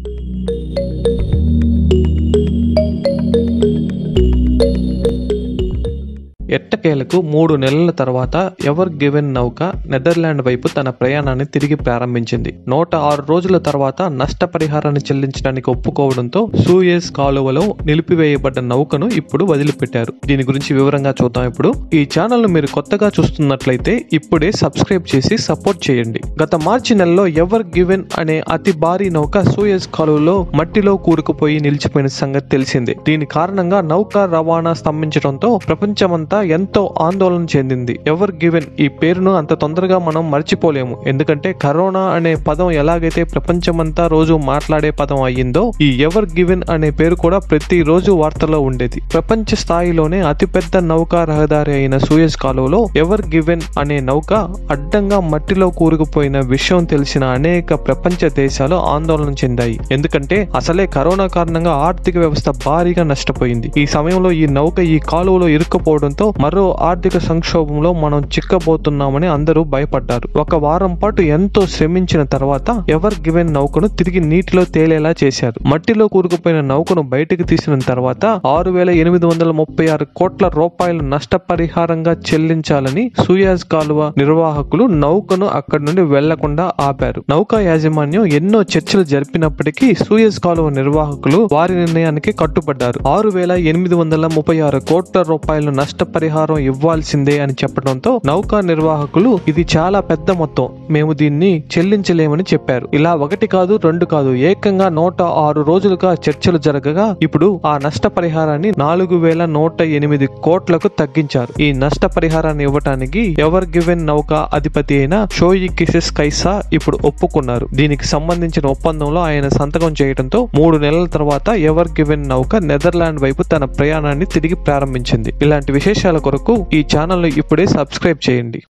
ఎట్టకేలకు మూడు నెలల తర్వాత ఎవర్ గివెన్ నౌక నెదర్లాండ్ వైపు తన ప్రయాణాన్ని తిరిగి ప్రారంభించింది నూట ఆరు రోజుల తర్వాత నష్టపరిహారాన్ని చెల్లించడానికి ఒప్పుకోవడంతో సూయస్ కాలువలో నిలిపివేయబడ్డ నౌకను ఇప్పుడు వదిలిపెట్టారు దీని గురించి వివరంగా చూద్దాం ఇప్పుడు ఈ ఛానల్ ను మీరు కొత్తగా చూస్తున్నట్లయితే ఇప్పుడే సబ్స్క్రైబ్ చేసి సపోర్ట్ చేయండి గత మార్చి నెలలో ఎవర్ గివెన్ అనే అతి భారీ నౌక సూయస్ కాలువలో మట్టిలో కూరుకుపోయి నిలిచిపోయిన సంగతి తెలిసిందే దీని కారణంగా నౌక రవాణా స్తంభించడంతో ప్రపంచమంతా ఎంతో ఆందోళన చెందింది ఎవర్ గివెన్ ఈ పేరును అంత తొందరగా మనం మర్చిపోలేము ఎందుకంటే కరోనా అనే పదం ఎలాగైతే ప్రపంచమంతా రోజు మాట్లాడే పదం అయ్యిందో ఈ ఎవర్ గివెన్ అనే పేరు కూడా ప్రతి రోజు వార్తల్లో ఉండేది ప్రపంచ స్థాయిలోనే అతిపెద్ద నౌకా రహదారి అయిన సూయజ్ కాలువలో ఎవర్ గివెన్ అనే నౌక అడ్డంగా మట్టిలో కూరుకుపోయిన విషయం తెలిసిన అనేక ప్రపంచ దేశాలు ఆందోళన చెందాయి ఎందుకంటే అసలే కరోనా కారణంగా ఆర్థిక వ్యవస్థ భారీగా నష్టపోయింది ఈ సమయంలో ఈ నౌక ఈ కాలువలో ఇరుక్కుపోవడంతో మరో ఆర్థిక సంక్షోభంలో మనం చిక్కబోతున్నామని అందరూ భయపడ్డారు ఒక వారం పాటు ఎంతో శ్రమించిన తర్వాత ఎవర్ గివెన్ నౌకను తిరిగి నీటిలో తేలేలా చేశారు మట్టిలో కూరుకుపోయిన నౌకను బయటకు తీసిన తర్వాత ఆరు వేల ఎనిమిది వందల ముప్పై ఆరు కోట్ల రూపాయలు నష్టపరిహారంగా చెల్లించాలని సూయాజ్ కాలువ నిర్వాహకులు నౌకను అక్కడి నుండి వెళ్లకుండా ఆపారు నౌకా యాజమాన్యం ఎన్నో చర్చలు జరిపినప్పటికీ సూయజ్ కాలువ నిర్వాహకులు వారి నిర్ణయానికి కట్టుబడ్డారు ఆరు వేల ఎనిమిది వందల ముప్పై ఆరు కోట్ల రూపాయలు నష్టపరిహారం ఇవ్వాల్సిందే అని చెప్పడంతో నౌకా నిర్వాహకులు ఇది చాలా పెద్ద మొత్తం మేము దీన్ని చెల్లించలేమని చెప్పారు ఇలా ఒకటి కాదు రెండు కాదు ఏకంగా నూట ఆరు రోజులుగా చర్చలు జరగగా ఇప్పుడు ఆ నష్టపరిహారాన్ని నాలుగు వేల నూట ఎనిమిది కోట్లకు తగ్గించారు ఈ నష్టపరిహారాన్ని ఇవ్వటానికి ఎవర్ గివెన్ నౌక అధిపతి అయిన షోయి కిసెస్ కైసా ఇప్పుడు ఒప్పుకున్నారు దీనికి సంబంధించిన ఒప్పందంలో ఆయన సంతకం చేయడంతో మూడు నెలల తర్వాత ఎవర్ గివెన్ నౌక నెదర్లాండ్ వైపు తన ప్రయాణాన్ని తిరిగి ప్రారంభించింది ఇలాంటి విశేషాల కొరకు ఈ ఛానల్ ఇప్పుడే సబ్స్క్రైబ్ చేయండి